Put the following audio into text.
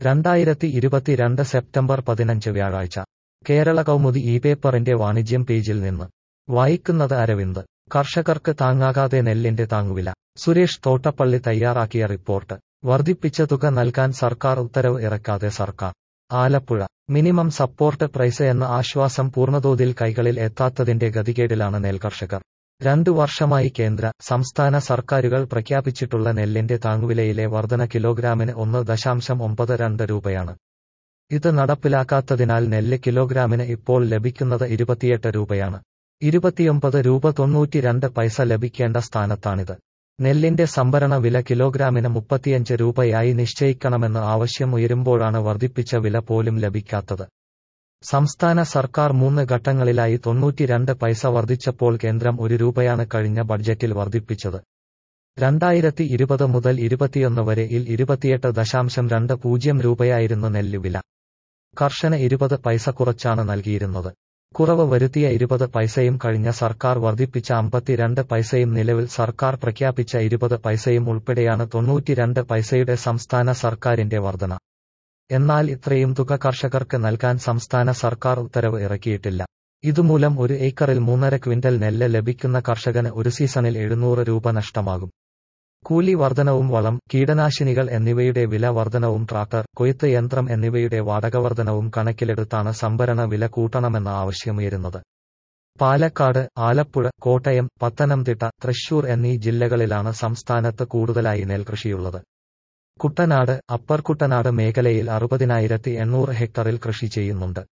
രണ്ടായിരത്തി ഇരുപത്തിരണ്ട് സെപ്റ്റംബർ പതിനഞ്ച് വ്യാഴാഴ്ച കേരള കൗമുദി ഈ പേപ്പറിന്റെ വാണിജ്യം പേജിൽ നിന്ന് വായിക്കുന്നത് അരവിന്ദ് കർഷകർക്ക് താങ്ങാകാതെ നെല്ലിന്റെ താങ്ങുവില സുരേഷ് തോട്ടപ്പള്ളി തയ്യാറാക്കിയ റിപ്പോർട്ട് വർദ്ധിപ്പിച്ച തുക നൽകാൻ സർക്കാർ ഉത്തരവ് ഇറക്കാതെ സർക്കാർ ആലപ്പുഴ മിനിമം സപ്പോർട്ട് പ്രൈസ് എന്ന ആശ്വാസം പൂർണ്ണതോതിൽ കൈകളിൽ എത്താത്തതിന്റെ ഗതികേടിലാണ് നെൽകർഷകർ രണ്ടു വർഷമായി കേന്ദ്ര സംസ്ഥാന സർക്കാരുകൾ പ്രഖ്യാപിച്ചിട്ടുള്ള നെല്ലിന്റെ താങ്ങുവിലയിലെ വർധന കിലോഗ്രാമിന് ഒന്ന് ദശാംശം ഒമ്പത് രണ്ട് രൂപയാണ് ഇത് നടപ്പിലാക്കാത്തതിനാൽ നെല്ല് കിലോഗ്രാമിന് ഇപ്പോൾ ലഭിക്കുന്നത് ഇരുപത്തിയെട്ട് രൂപയാണ് ഇരുപത്തിയൊമ്പത് രൂപ തൊണ്ണൂറ്റിരണ്ട് പൈസ ലഭിക്കേണ്ട സ്ഥാനത്താണിത് നെല്ലിന്റെ സംഭരണ വില കിലോഗ്രാമിന് മുപ്പത്തിയഞ്ച് രൂപയായി നിശ്ചയിക്കണമെന്ന് ആവശ്യം ഉയരുമ്പോഴാണ് വർദ്ധിപ്പിച്ച വില പോലും ലഭിക്കാത്തത് സംസ്ഥാന സർക്കാർ മൂന്ന് ഘട്ടങ്ങളിലായി തൊണ്ണൂറ്റിരണ്ട് പൈസ വർദ്ധിച്ചപ്പോൾ കേന്ദ്രം ഒരു രൂപയാണ് കഴിഞ്ഞ ബഡ്ജറ്റിൽ വർദ്ധിപ്പിച്ചത് രണ്ടായിരത്തി ഇരുപത് മുതൽ ഇരുപത്തിയൊന്ന് വരെ ഇൽ ഇരുപത്തിയെട്ട് ദശാംശം രണ്ട് പൂജ്യം രൂപയായിരുന്നു നെല്ലുവില കർഷന് ഇരുപത് പൈസ കുറച്ചാണ് നൽകിയിരുന്നത് കുറവ് വരുത്തിയ ഇരുപത് പൈസയും കഴിഞ്ഞ സർക്കാർ വർദ്ധിപ്പിച്ച അമ്പത്തിരണ്ട് പൈസയും നിലവിൽ സർക്കാർ പ്രഖ്യാപിച്ച ഇരുപത് പൈസയും ഉൾപ്പെടെയാണ് തൊണ്ണൂറ്റിരണ്ട് പൈസയുടെ സംസ്ഥാന സർക്കാരിന്റെ വർധന എന്നാൽ ഇത്രയും തുക കർഷകർക്ക് നൽകാൻ സംസ്ഥാന സർക്കാർ ഉത്തരവ് ഇറക്കിയിട്ടില്ല ഇതുമൂലം ഒരു ഏക്കറിൽ മൂന്നര ക്വിന്റൽ നെല്ല് ലഭിക്കുന്ന കർഷകന് ഒരു സീസണിൽ എഴുന്നൂറ് രൂപ നഷ്ടമാകും കൂലി വർധനവും വളം കീടനാശിനികൾ എന്നിവയുടെ വില വർധനവും ട്രാക്ടർ കൊയ്ത്ത് യന്ത്രം എന്നിവയുടെ വാടക വർധനവും കണക്കിലെടുത്താണ് സംഭരണ വില കൂട്ടണമെന്ന ആവശ്യമുയരുന്നത് പാലക്കാട് ആലപ്പുഴ കോട്ടയം പത്തനംതിട്ട തൃശൂർ എന്നീ ജില്ലകളിലാണ് സംസ്ഥാനത്ത് കൂടുതലായി നെൽകൃഷിയുള്ളത് കുട്ടനാട് അപ്പർ കുട്ടനാട് മേഖലയിൽ അറുപതിനായിരത്തി എണ്ണൂറ് ഹെക്ടറിൽ കൃഷി ചെയ്യുന്നുണ്ട്